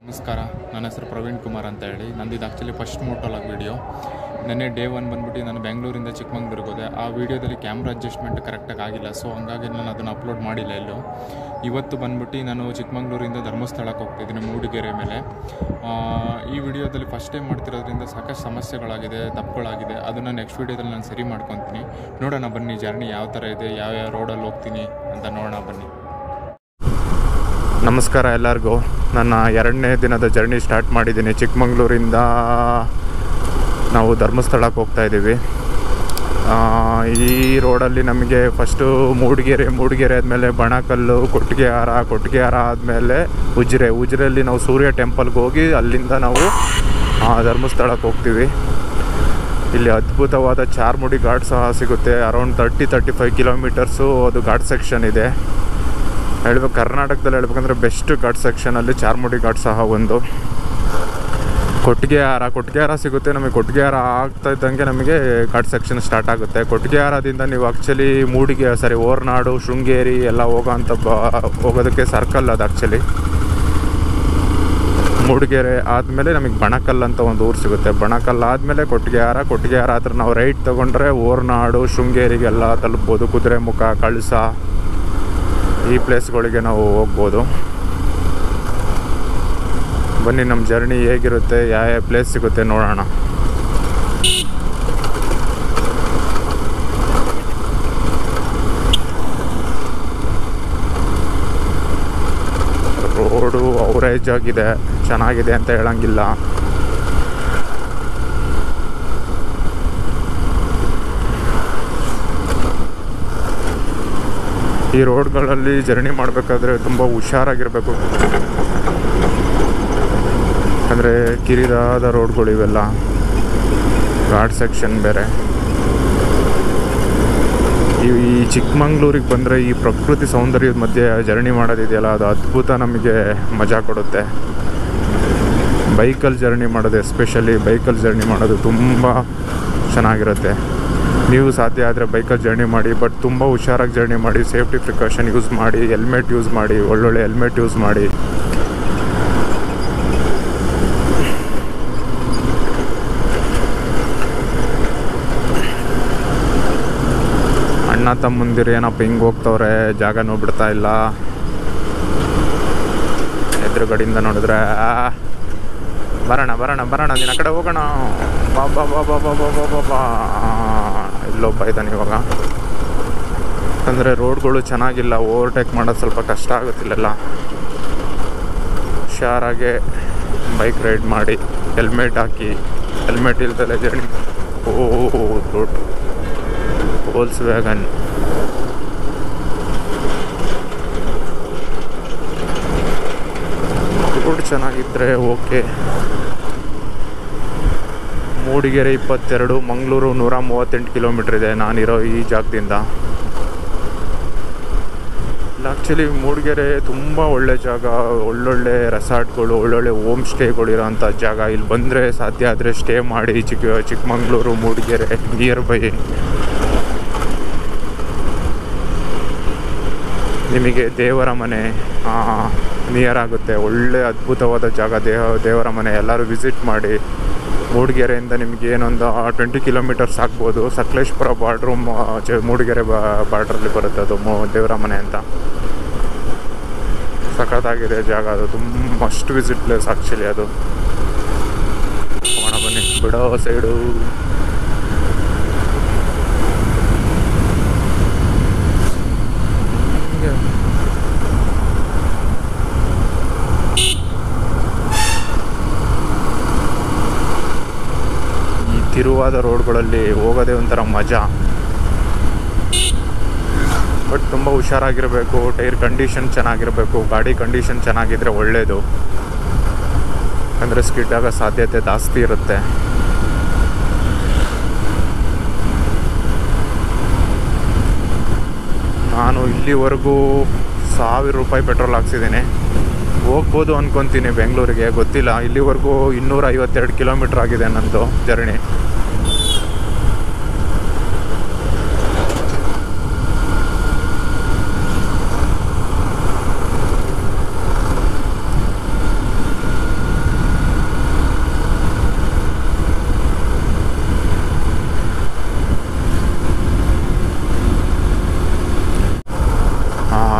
ನಮಸ್ಕಾರ ನನ್ನ ಹೆಸರು ಪ್ರವೀಣ್ ಕುಮಾರ್ ಅಂತ ಹೇಳಿ ನಂದು ಇದು ಆ್ಯಕ್ಚುಲಿ ಫಸ್ಟ್ ಮೋಟೋಲಾಗ್ ವೀಡಿಯೋ ನೆನ್ನೆ ಡೇ ಒನ್ ಬಂದ್ಬಿಟ್ಟು ನಾನು ಬೆಂಗಳೂರಿಂದ ಚಿಕ್ಕಮಂಗ್ಳೂರಿಗೆ ಹೋದೆ ಆ ವೀಡಿಯೋದಲ್ಲಿ ಕ್ಯಾಮ್ರಾ ಅಡ್ಜಸ್ಟ್ಮೆಂಟ್ ಕರೆಕ್ಟಾಗಿ ಆಗಿಲ್ಲ ಸೊ ಹಂಗಾಗಿ ನಾನು ಅದನ್ನು ಅಪ್ಲೋಡ್ ಮಾಡಿಲ್ಲ ಎಲ್ಲೂ ಇವತ್ತು ಬಂದ್ಬಿಟ್ಟು ನಾನು ಚಿಕ್ಕಮಂಗ್ಳೂರಿಂದ ಧರ್ಮಸ್ಥಳಕ್ಕೆ ಹೋಗ್ತಿದ್ದೀನಿ ಮೂಡಿಗೆರೆ ಮೇಲೆ ಆ, ಈ ವಿಡಿಯೋದಲ್ಲಿ ಫಸ್ಟ್ ಟೈಮ್ ಮಾಡ್ತಿರೋದ್ರಿಂದ ಸಾಕಷ್ಟು ಸಮಸ್ಯೆಗಳಾಗಿದೆ ತಪ್ಪುಗಳಾಗಿದೆ ಅದನ್ನು ನೆಕ್ಸ್ಟ್ ವೀಡಿಯೋದಲ್ಲಿ ನಾನು ಸರಿ ಮಾಡ್ಕೊತೀನಿ ನೋಡೋಣ ಬನ್ನಿ ಜರ್ನಿ ಯಾವ ಥರ ಇದೆ ಯಾವ ಯಾವ ರೋಡಲ್ಲಿ ಹೋಗ್ತೀನಿ ಅಂತ ನೋಡೋಣ ಬನ್ನಿ ನಮಸ್ಕಾರ ಎಲ್ಲರಿಗೂ ನನ್ನ ಎರಡನೇ ದಿನದ ಜರ್ನಿ ಸ್ಟಾರ್ಟ್ ಮಾಡಿದ್ದೀನಿ ಚಿಕ್ಕಮಂಗ್ಳೂರಿಂದ ನಾವು ಧರ್ಮಸ್ಥಳಕ್ಕೆ ಹೋಗ್ತಾ ಇದ್ದೀವಿ ಆ, ಈ ರೋಡಲ್ಲಿ ನಮಗೆ ಫಸ್ಟು ಮೂಡಿಗೆರೆ ಮೂಡಿಗೆರೆ ಆದಮೇಲೆ ಬಣಕಲ್ಲು ಕೊಟ್ಟಿಗೆಹಾರ ಕೊಟ್ಟಿಗೆಹಾರ ಆದಮೇಲೆ ಉಜಿರೆ ಉಜಿರೆಯಲ್ಲಿ ನಾವು ಸೂರ್ಯ ಟೆಂಪಲ್ಗೆ ಹೋಗಿ ಅಲ್ಲಿಂದ ನಾವು ಆ, ಧರ್ಮಸ್ಥಳಕ್ಕೆ ಹೋಗ್ತೀವಿ ಇಲ್ಲಿ ಅದ್ಭುತವಾದ ಚಾರ್ಮುಡಿ ಘಾಟ್ ಸಹ ಸಿಗುತ್ತೆ around thirty thirty five kilometres ಅದು ಘಾಟ್ ಸೆಕ್ಷನ್ ಇದೆ ಹೇಳ್ಬೇಕು ಕರ್ನಾಟಕದಲ್ಲಿ ಹೇಳ್ಬೇಕಂದ್ರೆ ಬೆಸ್ಟ್ ಘಾಟ್ ಸೆಕ್ಷನಲ್ಲಿ ಚಾರ್ಮುಡಿ ಘಾಟ್ ಸಹ ಒಂದು ಕೊಟ್ಟಿಗೆ ಹಾರ ಕೊಟ್ಟಿಗೆ ಹಾರ ಸಿಗುತ್ತೆ ನಮಗೆ ಕೊಟ್ಟಿಗೆ ಹಾರ ಆಗ್ತಾ ಇದ್ದಂಗೆ ನಮಗೆ ಘಾಟ್ ಸೆಕ್ಷನ್ ಸ್ಟಾರ್ಟ್ ಆಗುತ್ತೆ ಕೊಟ್ಟಿಗೆ ಹಾರದಿಂದ ನೀವು ಆ್ಯಕ್ಚುಲಿ ಮೂಡಿಗೆ ಸಾರಿ ಓರ್ನಾಡು ಶೃಂಗೇರಿ ಎಲ್ಲ ಹೋಗೋ ಅಂಥ ಬ ಹೋಗೋದಕ್ಕೆ ಸರ್ಕಲ್ ಅದು ಆ್ಯಕ್ಚುಲಿ ಮೂಡಿಗೆರೆ ಆದಮೇಲೆ ನಮಗೆ ಬಣಕಲ್ ಅಂತ ಒಂದು ಊರು ಸಿಗುತ್ತೆ ಬಣಕಲ್ ಆದಮೇಲೆ ಕೊಟ್ಟಿಗೆಹಾರ ಕೊಟ್ಟಿಗೆಹಾರ ಹತ್ರ ನಾವು ರೈಟ್ ತೊಗೊಂಡ್ರೆ ಓರ್ನಾಡು ಶೃಂಗೇರಿಗೆಲ್ಲ ತಲುಪ್ಬೋದು ಕುದುರೆಮುಖ ಕಳಸ ಈ ಪ್ಲೇಸ್ಗಳಿಗೆ ನಾವು ಹೋಗ್ಬೋದು ಬನ್ನಿ ನಮ್ಮ ಜರ್ನಿ ಹೇಗಿರುತ್ತೆ ಯಾವ ಯಾವ ಪ್ಲೇಸ್ ಸಿಗುತ್ತೆ ನೋಡೋಣ ರೋಡು ಅವರೇಜ್ ಆಗಿದೆ ಚೆನ್ನಾಗಿದೆ ಅಂತ ಹೇಳಂಗಿಲ್ಲ ಈ ರೋಡ್ಗಳಲ್ಲಿ ಜರ್ನಿ ಮಾಡಬೇಕಾದ್ರೆ ತುಂಬ ಹುಷಾರಾಗಿರಬೇಕು ಅಂದರೆ ಕಿರಿದಾದ ರೋಡ್ಗಳು ಇವೆಲ್ಲ ಘಾಟ್ ಸೆಕ್ಷನ್ ಬೇರೆ ಈ ಈ ಚಿಕ್ಕಮಂಗ್ಳೂರಿಗೆ ಬಂದರೆ ಈ ಪ್ರಕೃತಿ ಸೌಂದರ್ಯದ ಮಧ್ಯೆ ಜರ್ನಿ ಮಾಡೋದಿದೆಯಲ್ಲ ಅದು ಅದ್ಭುತ ನಮಗೆ ಮಜಾ ಕೊಡುತ್ತೆ ಬೈಕಲ್ಲಿ ಜರ್ನಿ ಮಾಡೋದು ಎಸ್ಪೆಷಲಿ ಬೈಕಲ್ಲಿ ಜರ್ನಿ ಮಾಡೋದು ತುಂಬ ಚೆನ್ನಾಗಿರುತ್ತೆ ನೀವು ಸಾಧ್ಯ ಆದರೆ ಬೈಕಲ್ಲಿ ಜರ್ನಿ ಮಾಡಿ ಬಟ್ ತುಂಬ ಹುಷಾರಾಗಿ ಜರ್ನಿ ಮಾಡಿ ಸೇಫ್ಟಿ ಪ್ರಿಕಾಷನ್ ಯೂಸ್ ಮಾಡಿ ಹೆಲ್ಮೆಟ್ ಯೂಸ್ ಮಾಡಿ ಒಳ್ಳೊಳ್ಳೆ ಹೆಲ್ಮೆಟ್ ಯೂಸ್ ಮಾಡಿ ಅಣ್ಣ ತಮ್ಮಂದಿರು ಏನಪ್ಪ ಹಿಂಗೆ ಹೋಗ್ತವ್ರೆ ಜಾಗ ನೋಡ್ಬಿಡ್ತಾ ಇಲ್ಲ ಎದುರುಗಡೆಯಿಂದ ನೋಡಿದ್ರೆ ಆ, ಬರೋಣ ಬರೋಣ ಬರೋಣ ನೀನು ಆ ಕಡೆ ಹೋಗೋಣ ಬಾ ಬಾ ಬಾ ಬಾ ಬಾ ಬಾ ಬಾ ಬಾ ಬಾ ಇಲ್ಲೊಬ್ಬ ಇದ್ದಾನೆ ಇವಾಗ ಅಂದರೆ ರೋಡ್ಗಳು ಚೆನ್ನಾಗಿಲ್ಲ ಓವರ್ಟೇಕ್ ಮಾಡೋದು ಸ್ವಲ್ಪ ಕಷ್ಟ ಆಗುತ್ತಿಲ್ಲೆಲ್ಲ ಹುಷಾರಾಗೆ ಬೈಕ್ ರೈಡ್ ಮಾಡಿ ಹೆಲ್ಮೆಟ್ ಹಾಕಿ ಹೆಲ್ಮೆಟ್ ಇಲ್ದಲೆ ಜರ್ನಿ ಓ ದೊಡ್ಡ ಹೋಲ್ಸ್ ವ್ಯಾಗನ್ ರೋಡ್ ಚೆನ್ನಾಗಿದ್ದರೆ ಓಕೆ ಮೂಡಿಗೆರೆ ಇಪ್ಪತ್ತೆರಡು ಮಂಗಳೂರು ನೂರ ಮೂವತ್ತೆಂಟು ಕಿಲೋಮೀಟ್ರ್ ಇದೆ ನಾನಿರೋ ಈ ಜಾಗದಿಂದ ಆ್ಯಕ್ಚುಲಿ ಮೂಡಿಗೆರೆ ತುಂಬ ಒಳ್ಳೆ ಜಾಗ ಒಳ್ಳೊಳ್ಳೆ ರೆಸಾರ್ಟ್ಗಳು ಒಳ್ಳೊಳ್ಳೆ ಹೋಮ್ ಸ್ಟೇಗಳು ಇರೋಂಥ ಜಾಗ ಇಲ್ಲಿ ಬಂದರೆ ಸಾಧ್ಯ ಆದರೆ ಸ್ಟೇ ಮಾಡಿ ಚಿಕ್ಕ ಚಿಕ್ಕಮಂಗ್ಳೂರು ಮೂಡಿಗೆರೆ ನಿಯರ್ ಬೈ ನಿಮಗೆ ದೇವರ ಮನೆ ನಿಯರ್ ಆಗುತ್ತೆ ಒಳ್ಳೆ ಅದ್ಭುತವಾದ ಜಾಗ ದೇಹ ದೇವರ ಮನೆ ಎಲ್ಲರೂ ವಿಸಿಟ್ ಮಾಡಿ ಮೂಡಿಗೆರೆಯಿಂದ ನಿಮಗೆ ಏನೊಂದು ಟ್ವೆಂಟಿ ಕಿಲೋಮೀಟರ್ಸ್ ಆಗ್ಬೋದು ಸಕಲೇಶ್ಪುರ ಬಾರ್ಡ್ರು ಮೂಡಿಗೆರೆ ಬಾರ್ಡ್ರಲ್ಲಿ ಬರುತ್ತೆ ಅದು ಮೊ ದೇವರ ಮನೆ ಅಂತ ಸಖತ್ತಾಗಿದೆ ಜಾಗ ಅದು ತುಂಬ ಮಸ್ಟ್ ವಿಸಿಟ್ ಪ್ಲೇಸ್ ಆ್ಯಕ್ಚುಲಿ ಅದು ಹೋಗೋಣ ಬನ್ನಿ ಬಿಡೋ ಸೈಡು ಈ ತಿರುವಾದ ರೋಡ್ಗಳಲ್ಲಿ ಹೋಗೋದೇ ಒಂಥರ ಮಜಾ ಬಟ್ ತುಂಬ ಹುಷಾರಾಗಿರಬೇಕು ಟೈರ್ ಕಂಡೀಷನ್ ಚೆನ್ನಾಗಿರಬೇಕು ಗಾಡಿ ಕಂಡೀಷನ್ ಚೆನ್ನಾಗಿದ್ರೆ ಒಳ್ಳೆಯದು ಅಂದರೆ ಸ್ಕಿಡ್ ಆಗೋ ಸಾಧ್ಯತೆ ಜಾಸ್ತಿ ಇರುತ್ತೆ ನಾನು ಇಲ್ಲಿವರೆಗೂ ಸಾವಿರ ರೂಪಾಯಿ ಪೆಟ್ರೋಲ್ ಹಾಕ್ಸಿದ್ದೀನಿ ಹೋಗ್ಬೋದು ಅನ್ಕೊತೀನಿ ಬೆಂಗಳೂರಿಗೆ ಗೊತ್ತಿಲ್ಲ ಇಲ್ಲಿವರೆಗೂ ಇನ್ನೂರ ಐವತ್ತೆರಡು ಕಿಲೋಮೀಟ್ರ್ ಆಗಿದೆ ನಂದು ಜರ್ನಿ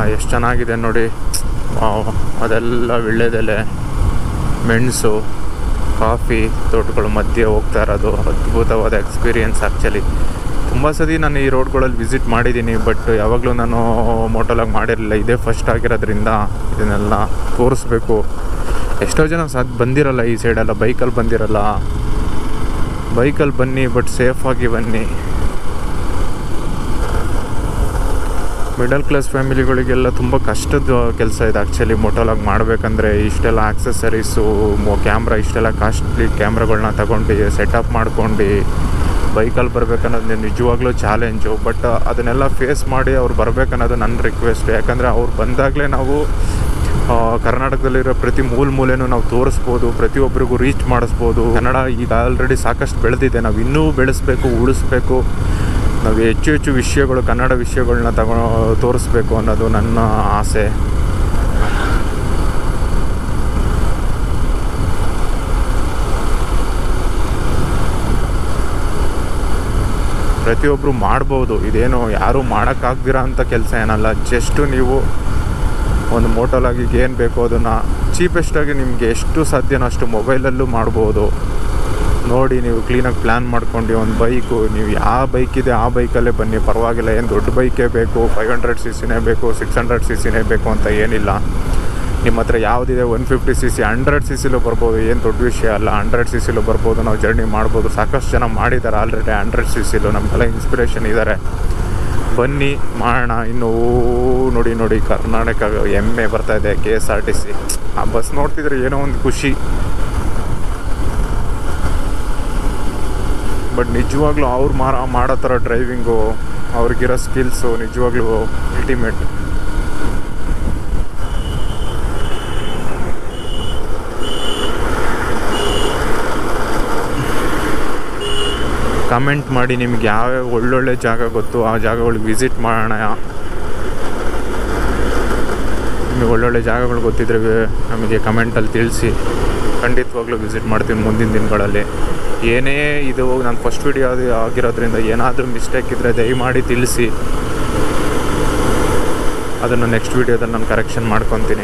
ಎಷ್ಟು ಚೆನ್ನಾಗಿದೆ ನೋಡಿ ವಾವ್, ಅದೆಲ್ಲ ವಿಳ್ಳೆದೆಲೆ ಮೆಣಸು ಕಾಫಿ ತೋಟಗಳ ಮಧ್ಯೆ ಹೋಗ್ತಾ ಇರೋದು ಅದ್ಭುತವಾದ ಎಕ್ಸ್ಪೀರಿಯೆನ್ಸ್ ಆ್ಯಕ್ಚುಲಿ ತುಂಬ ಸತಿ ನಾನು ಈ ರೋಡ್ಗಳಲ್ಲಿ ವಿಸಿಟ್ ಮಾಡಿದ್ದೀನಿ ಬಟ್ ಯಾವಾಗಲೂ ನಾನು ಮೋಟೋಲಾಗಿ ಮಾಡಿರಲಿಲ್ಲ ಇದೇ ಫಸ್ಟ್ ಆಗಿರೋದ್ರಿಂದ ಇದನ್ನೆಲ್ಲ ತೋರಿಸ್ಬೇಕು ಎಷ್ಟೋ ಜನ ಸಾಥ್ ಬಂದಿರಲ್ಲ ಈ ಸೈಡೆಲ್ಲ ಬೈಕಲ್ಲಿ ಬಂದಿರಲ್ಲ ಬೈಕಲ್ಲಿ ಬನ್ನಿ ಬಟ್ ಸೇಫಾಗಿ ಬನ್ನಿ ಮಿಡಲ್ ಕ್ಲಾಸ್ ಫ್ಯಾಮಿಲಿಗಳಿಗೆಲ್ಲ ತುಂಬ ಕಷ್ಟದ ಕೆಲಸ ಇದೆ ಆ್ಯಕ್ಚುಲಿ ಮೋಟೋಲಾಗಿ ಮಾಡಬೇಕಂದ್ರೆ ಇಷ್ಟೆಲ್ಲ ಆಕ್ಸೆಸರೀಸು ಮೊ ಕ್ಯಾಮ್ರಾ ಇಷ್ಟೆಲ್ಲ ಕಾಸ್ಟ್ಲಿ ಕ್ಯಾಮ್ರಾಗಳನ್ನ ತಗೊಂಡು ಸೆಟಪ್ ಮಾಡ್ಕೊಂಡು ಬೈಕಲ್ಲಿ ಬರ್ಬೇಕನ್ನೋದು ನಿಜವಾಗ್ಲೂ ಚಾಲೆಂಜು ಬಟ್ ಅದನ್ನೆಲ್ಲ ಫೇಸ್ ಮಾಡಿ ಅವ್ರು ಬರ್ಬೇಕನ್ನೋದು ನನ್ನ ರಿಕ್ವೆಸ್ಟ್ ಯಾಕಂದರೆ ಅವ್ರು ಬಂದಾಗಲೇ ನಾವು ಆ, ಕರ್ನಾಟಕದಲ್ಲಿರೋ ಪ್ರತಿ ಮೂಲ ಮೂಲೆನೂ ನಾವು ತೋರಿಸ್ಬೋದು ಪ್ರತಿಯೊಬ್ಬರಿಗೂ ರೀಚ್ ಮಾಡಿಸ್ಬೋದು ಕನ್ನಡ ಈಗ ಆಲ್ರೆಡಿ ಸಾಕಷ್ಟು ಬೆಳೆದಿದೆ ನಾವು ಇನ್ನೂ ಬೆಳೆಸ್ಬೇಕು ಉಳಿಸ್ಬೇಕು ನಾವು ಹೆಚ್ಚು ಹೆಚ್ಚು ವಿಷಯಗಳು ಕನ್ನಡ ವಿಷಯಗಳನ್ನ ತಗೊ ತೋರಿಸ್ಬೇಕು ಅನ್ನೋದು ನನ್ನ ಆಸೆ ಪ್ರತಿಯೊಬ್ಬರು ಮಾಡ್ಬೋದು ಇದೇನು ಯಾರೂ ಮಾಡೋಕ್ಕಾಗ್ದಿರ ಅಂತ ಕೆಲಸ ಏನಲ್ಲ ಜಸ್ಟು ನೀವು ಒಂದು ಮೋಟೋಲಾಗಿ ಏನು ಬೇಕೋ ಅದನ್ನು ಚೀಪೆಸ್ಟಾಗಿ ನಿಮಗೆ ಎಷ್ಟು ಸಾಧ್ಯನೋ ಅಷ್ಟು ಮೊಬೈಲಲ್ಲೂ ಮಾಡ್ಬೋದು ನೋಡಿ ನೀವು ಕ್ಲೀನಾಗಿ ಪ್ಲ್ಯಾನ್ ಮಾಡ್ಕೊಂಡು ಒಂದು ಬೈಕು ನೀವು ಯಾವ ಬೈಕ್ ಇದೆ ಆ ಬೈಕಲ್ಲೇ ಬನ್ನಿ ಪರವಾಗಿಲ್ಲ ಏನು ದೊಡ್ಡ ಬೈಕೇ ಬೇಕು ಫೈವ್ ಹಂಡ್ರೆಡ್ ಸಿ ಸಿನೇ ಬೇಕು ಸಿಕ್ಸ್ ಹಂಡ್ರೆಡ್ ಸಿ ಸಿನೇ ಬೇಕು ಅಂತ ಏನಿಲ್ಲ ನಿಮ್ಮ ಹತ್ರ ಯಾವುದಿದೆ one fifty CC hundred ಸಿ ಸಿಲೂ ಬರ್ಬೋದು ಏನು ದೊಡ್ಡ ವಿಷಯ ಅಲ್ಲ ಹಂಡ್ರೆಡ್ ಸಿ ಸಿಲೂ ಬರ್ಬೋದು ನಾವು ಜರ್ನಿ ಮಾಡ್ಬೋದು ಸಾಕಷ್ಟು ಜನ ಮಾಡಿದ್ದಾರೆ ಆಲ್ರೆಡಿ ಹಂಡ್ರೆಡ್ ಸಿ ಸಿಲು ನಮಗೆಲ್ಲ ಇನ್ಸ್ಪಿರೇಷನ್ ಇದ್ದಾರೆ ಬನ್ನಿ ಮಾಡೋಣ ಇನ್ನು ಓ ನೋಡಿ ನೋಡಿ ಕರ್ನಾಟಕ ಎಮ್ಮೆ ಬರ್ತಾ ಇದೆ K S R T C ಆ ಬಸ್ ನೋಡ್ತಿದ್ರೆ ಏನೋ ಒಂದು ಖುಷಿ ಬಟ್ ನಿಜವಾಗ್ಲೂ ಅವ್ರು ಮಾರ ಮಾಡೋ ಥರ ಡ್ರೈವಿಂಗು ಅವ್ರಿಗಿರೋ ಸ್ಕಿಲ್ಸು ನಿಜವಾಗ್ಲೂ ಅಲ್ಟಿಮೇಟ್ ಕಮೆಂಟ್ ಮಾಡಿ ನಿಮ್ಗೆ ಯಾವ್ಯಾವ ಒಳ್ಳೊಳ್ಳೆ ಜಾಗ ಗೊತ್ತು ಆ ಜಾಗಗಳಿಗೆ ವಿಸಿಟ್ ಮಾಡೋಣ ನಿಮಗೆ ಒಳ್ಳೊಳ್ಳೆ ಜಾಗಗಳು ಗೊತ್ತಿದ್ರೆ ವೆ- ನಮಗೆ ಕಮೆಂಟಲ್ಲಿ ತಿಳಿಸಿ ಖಂಡಿತವಾಗ್ಲೂ ವಿಸಿಟ್ ಮಾಡ್ತೀನಿ ಮುಂದಿನ ದಿನಗಳಲ್ಲಿ ಏನೇ ಇದು ನಾನು ಫಸ್ಟ್ ವಿಡಿಯೋ ಆಗಿರೋದ್ರಿಂದ ಏನಾದರೂ ಮಿಸ್ಟೇಕ್ ಇದ್ದರೆ ದಯಮಾಡಿ ತಿಳಿಸಿ ಅದನ್ನು ನೆಕ್ಸ್ಟ್ ವೀಡಿಯೋದಲ್ಲಿ ನಾನು ಕರೆಕ್ಷನ್ ಮಾಡ್ಕೊತೀನಿ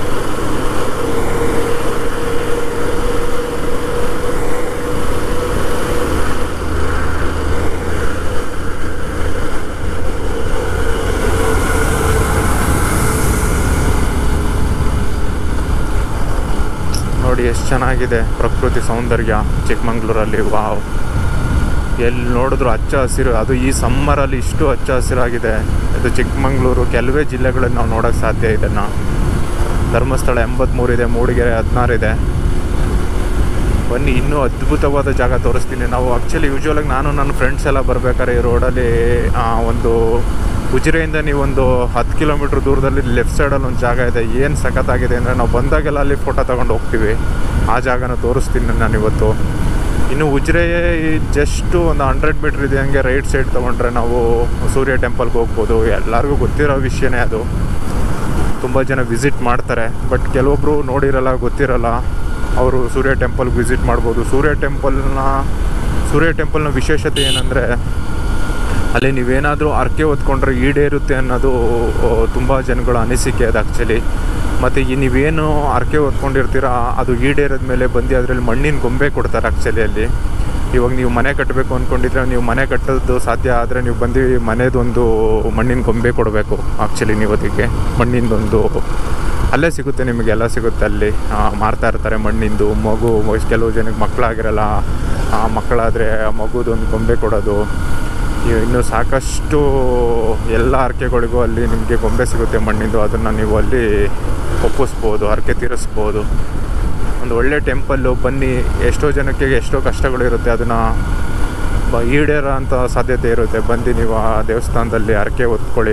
ನೋಡಿ ಎಷ್ಟು ಚೆನ್ನಾಗಿದೆ ಪ್ರಕೃತಿ ಸೌಂದರ್ಯ ಚಿಕ್ಕಮಂಗ್ಳೂರಲ್ಲಿ ವಾವ್ ಎಲ್ಲಿ ನೋಡಿದ್ರು ಹಚ್ಚ ಹಸಿರು ಅದು ಈ ಸಮ್ಮರಲ್ಲಿ ಇಷ್ಟು ಹಚ್ಚ ಹಸಿರಾಗಿದೆ ಇದು ಚಿಕ್ಕಮಂಗ್ಳೂರು ಕೆಲವೇ ಜಿಲ್ಲೆಗಳಲ್ಲಿ ನಾವು ನೋಡೋಕ್ಕೆ ಸಾಧ್ಯ ಇದನ್ನು ಧರ್ಮಸ್ಥಳ ಎಂಬತ್ತ್ಮೂರಿದೆ ಮೂಡಿಗೆರೆ ಹದಿನಾರಿದೆ ಬನ್ನಿ ಇನ್ನೂ ಅದ್ಭುತವಾದ ಜಾಗ ತೋರಿಸ್ತೀನಿ ನಾವು ಆ್ಯಕ್ಚುಲಿ ಯೂಶ್ವಲಾಗಿ ನಾನು ನನ್ನ ಫ್ರೆಂಡ್ಸ್ ಎಲ್ಲ ಬರ್ಬೇಕಾದ್ರೆ ಈ ರೋಡಲ್ಲಿ ಆ, ಒಂದು ಉಜಿರೆಯಿಂದ ನೀವು ಒಂದು ಹತ್ತು ಕಿಲೋಮೀಟ್ರ್ ದೂರದಲ್ಲಿ ಲೆಫ್ಟ್ ಸೈಡಲ್ಲಿ ಒಂದು ಜಾಗ ಇದೆ ಏನು ಸಖತ್ತಾಗಿದೆ ಅಂದರೆ ನಾವು ಬಂದಾಗೆಲ್ಲ ಅಲ್ಲಿ ಫೋಟೋ ತಗೊಂಡು ಹೋಗ್ತೀವಿ ಆ ಜಾಗನ ತೋರಿಸ್ತೀನಿ ನಾನು ಇವತ್ತು ಇನ್ನು ಉಜಿರೆ ಜಸ್ಟು ಒಂದು ಹಂಡ್ರೆಡ್ ಮೀಟ್ರ್ ಇದೆ ಹಂಗೆ ರೈಟ್ ಸೈಡ್ ತೊಗೊಂಡ್ರೆ ನಾವು ಸೂರ್ಯ ಟೆಂಪಲ್ಗೆ ಹೋಗ್ಬೋದು ಎಲ್ಲರಿಗೂ ಗೊತ್ತಿರೋ ವಿಷಯನೇ ಅದು ತುಂಬ ಜನ ವಿಸಿಟ್ ಮಾಡ್ತಾರೆ ಬಟ್ ಕೆಲವೊಬ್ಬರು ನೋಡಿರಲ್ಲ ಗೊತ್ತಿರಲ್ಲ ಅವರು ಸೂರ್ಯ ಟೆಂಪಲ್ಗೆ ವಿಸಿಟ್ ಮಾಡ್ಬೋದು ಸೂರ್ಯ ಟೆಂಪಲ್ನ ಸೂರ್ಯ ಟೆಂಪಲ್ನ ವಿಶೇಷತೆ ಏನಂದರೆ ಅಲ್ಲಿ ನೀವೇನಾದರೂ ಅರ್ಕೆ ಹೊತ್ಕೊಂಡ್ರೆ ಈಡೇರುತ್ತೆ ಅನ್ನೋದು ತುಂಬ ಜನಗಳ ಅನಿಸಿಕೆ ಅದು ಆ್ಯಕ್ಚುಲಿ ಮತ್ತು ಈ ನೀವೇನು ಅರ್ಕೆ ಹೊತ್ಕೊಂಡಿರ್ತೀರ ಅದು ಈಡೇರಿದ ಮೇಲೆ ಬಂದು ಅದರಲ್ಲಿ ಮಣ್ಣಿನ ಗೊಂಬೆ ಕೊಡ್ತಾರೆ ಆ್ಯಕ್ಚುಲಿ ಅಲ್ಲಿ ಇವಾಗ ನೀವು ಮನೆ ಕಟ್ಟಬೇಕು ಅಂದ್ಕೊಂಡಿದ್ರೆ ನೀವು ಮನೆ ಕಟ್ಟೋದು ಸಾಧ್ಯ ಆದರೆ ನೀವು ಬಂದು ಮನೆದೊಂದು ಮಣ್ಣಿನ ಗೊಂಬೆ ಕೊಡಬೇಕು ಆ್ಯಕ್ಚುಲಿ ನೀವು ಅದಕ್ಕೆ ಮಣ್ಣಿಂದೊಂದು ಅಲ್ಲೇ ಸಿಗುತ್ತೆ ನಿಮಗೆ ಎಲ್ಲ ಸಿಗುತ್ತೆ ಅಲ್ಲಿ ಆ, ಮಾರ್ತಾ ಇರ್ತಾರೆ ಮಣ್ಣಿಂದು ಮಗು ಕೆಲವು ಜನಕ್ಕೆ ಮಕ್ಕಳಾಗಿರಲ್ಲ ಆ ಮಕ್ಕಳಾದರೆ ಆ ಮಗುದೊಂದು ಗೊಂಬೆ ಕೊಡೋದು ಇ- ಇನ್ನು ಸಾಕಷ್ಟು ಎಲ್ಲ ಹರಕೆಗಳಿಗೂ ಅಲ್ಲಿ ನಿಮಗೆ ಗೊಂಬೆ ಸಿಗುತ್ತೆ ಮಣ್ಣಿಂದು ಅದನ್ನು ನೀವು ಅಲ್ಲಿ ಒಪ್ಪಿಸ್ಬೋದು ಹರಕೆ ತೀರಿಸ್ಬೋದು ಒಂದು ಒಳ್ಳೆ ಟೆಂಪಲ್ಲು ಬನ್ನಿ ಎಷ್ಟೋ ಜನಕ್ಕೆ ಎಷ್ಟೋ ಕಷ್ಟಗಳು ಇರುತ್ತೆ ಅದನ್ನು ಬ ಈಡೇರೋ ಅಂಥ ಸಾಧ್ಯತೆ ಇರುತ್ತೆ ಬಂದು ನೀವು ಆ ದೇವಸ್ಥಾನದಲ್ಲಿ ಹರಕೆ ಹೊತ್ಕೊಳ್ಳಿ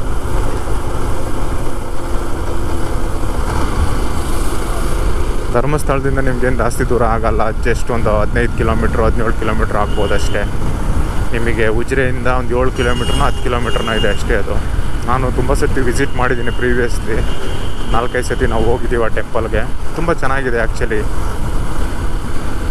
ಧರ್ಮಸ್ಥಳದಿಂದ ನಿಮ್ಗೇನು ಜಾಸ್ತಿ ದೂರ ಆಗಲ್ಲ ಜಸ್ಟ್ ಒಂದು ಹದಿನೈದು ಕಿಲೋಮೀಟ್ರ್ ಹದಿನೇಳು ಕಿಲೋಮೀಟ್ರ್ ಆಗ್ಬೋದು ಅಷ್ಟೇ ನಿಮಗೆ ಉಜಿರೆಯಿಂದ ಒಂದು ಏಳು ಕಿಲೋಮೀಟ್ರ್ನ ಹತ್ತು ಕಿಲೋಮೀಟ್ರ್ನ ಇದೆ ಅಷ್ಟೇ ಅದು ನಾನು ತುಂಬ ಸತಿ ವಿಸಿಟ್ ಮಾಡಿದ್ದೀನಿ ಪ್ರೀವಿಯಸ್ಲಿ ನಾಲ್ಕೈದು ಸತಿ ನಾವು ಹೋಗಿದ್ದೀವಿ ಆ ಟೆಂಪಲ್ಗೆ ತುಂಬ ಚೆನ್ನಾಗಿದೆ ಆ್ಯಕ್ಚುಲಿ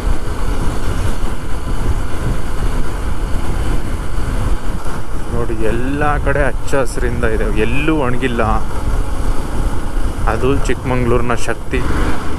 ನೋಡಿ ಎಲ್ಲ ಕಡೆ ಹಚ್ಚ ಹಸಿರಿಂದ ಇದೆ ಎಲ್ಲೂ ಒಣಗಿಲ್ಲ ಅದು ಚಿಕ್ಕಮಂಗ್ಳೂರಿನ ಶಕ್ತಿ